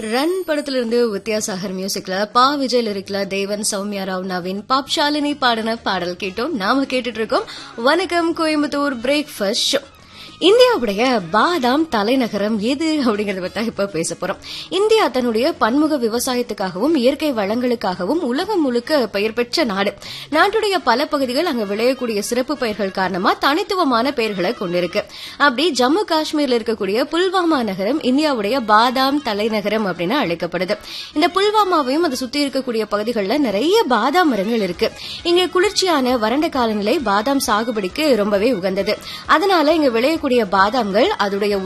run படத்துல இருந்து வித்யாசாகர் மியூசிக்ல பா விஜய் லிரிக்ல தேவன் சௌமியா ராவ் நவீன் பாப் ஷாலினி பாடின பாடல் கேட்டோம் நாம கேட்டுட்டு இருக்கோம் வணக்கம் கோயம்புத்தூர் பிரேக்ஃபாஸ்ட் ஷோ இந்தியாவுடைய பாதாம் தலைநகரம் எது அப்படிங்கறத பத்தி இப்ப பேச போறோம் இந்தியா தன்னுடைய பன்முக விவசாயத்துக்காகவும் இயற்கை வளங்களுக்காகவும் உலகம் முழுக்க பெயர் பெற்ற நாடு நாட்டுடைய பல பகுதிகள் அங்க விளையக்கூடிய சிறப்பு பயிர்கள் காரணமா தனித்துவமான பெயர்களை கொண்டிருக்கு அப்படி ஜம்மு காஷ்மீர்ல இருக்கக்கூடிய புல்வாமா நகரம் இந்தியாவுடைய பாதாம் தலைநகரம் அப்படின்னு அழைக்கப்படுது இந்த புல்வாமாவையும் அதை சுத்தி இருக்கக்கூடிய பகுதிகளில் நிறைய பாதாம் மரங்கள் இருக்கு இங்க குளிர்ச்சியான வறண்ட காலநிலை பாதாம் சாகுபடிக்கு ரொம்பவே உகந்தது அதனால இங்க விளையக்கூடிய பாதாம்கள் அதோடைய